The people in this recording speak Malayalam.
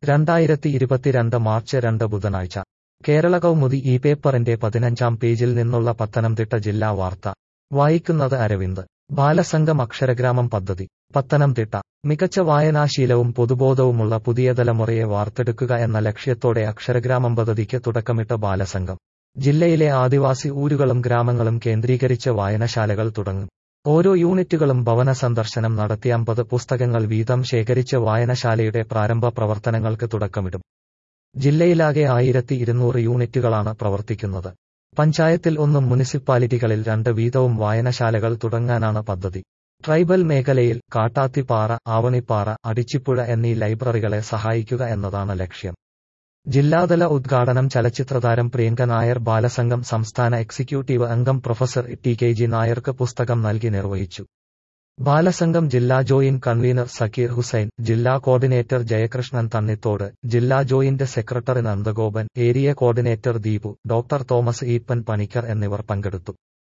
രണ്ടായിരത്തി ഇരുപത്തിരണ്ട് മാർച്ച് രണ്ട് ബുധനാഴ്ച കേരള കൗമുദി ഈ പേപ്പറിന്റെ പതിനഞ്ചാം പേജിൽ നിന്നുള്ള പത്തനംതിട്ട ജില്ലാ വാർത്ത വായിക്കുന്നത് അരവിന്ദ് ബാലസംഘം അക്ഷരഗ്രാമം പദ്ധതി പത്തനംതിട്ട മികച്ച വായനാശീലവും പൊതുബോധവുമുള്ള പുതിയ തലമുറയെ വാർത്തെടുക്കുക എന്ന ലക്ഷ്യത്തോടെ അക്ഷരഗ്രാമം പദ്ധതിക്ക് തുടക്കമിട്ട ബാലസംഘം ജില്ലയിലെ ആദിവാസി ഊരുകളും ഗ്രാമങ്ങളും കേന്ദ്രീകരിച്ച് വായനശാലകൾ തുടങ്ങും ഓരോ യൂണിറ്റുകളും ഭവന സന്ദർശനം നടത്തി അമ്പത് പുസ്തകങ്ങൾ വീതം ശേഖരിച്ച് വായനശാലയുടെ പ്രാരംഭ പ്രവർത്തനങ്ങൾക്ക് തുടക്കമിടും ജില്ലയിലാകെ ആയിരത്തി ഇരുന്നൂറ് യൂണിറ്റുകളാണ് പ്രവർത്തിക്കുന്നത് പഞ്ചായത്തിൽ ഒന്നും മുനിസിപ്പാലിറ്റികളിൽ രണ്ട് വീതവും വായനശാലകൾ തുടങ്ങാനാണ് പദ്ധതി ട്രൈബൽ മേഖലയിൽ കാട്ടാത്തിപ്പാറ ആവണിപ്പാറ അടിച്ചിപ്പുഴ എന്നീ ലൈബ്രറികളെ സഹായിക്കുക എന്നതാണ് ലക്ഷ്യം ജില്ലാതല ഉദ്ഘാടനം ചലച്ചിത്രതാരം പ്രിയങ്ക നായർ ബാലസംഘം സംസ്ഥാന എക്സിക്യൂട്ടീവ് അംഗം പ്രൊഫസർ ടി കെ ജി നായർക്ക് പുസ്തകം നൽകി നിർവഹിച്ചു ബാലസംഘം ജില്ലാ ജോയിന്റ് കൺവീനർ സക്കീർ ഹുസൈൻ ജില്ലാ കോർഡിനേറ്റർ ജയകൃഷ്ണൻ തണ്ണിത്തോട് ജില്ലാ joint secretary Nandagopan area coordinator Deepu doctor Thomas Eapen Panicker എന്നിവർ പങ്കെടുത്തു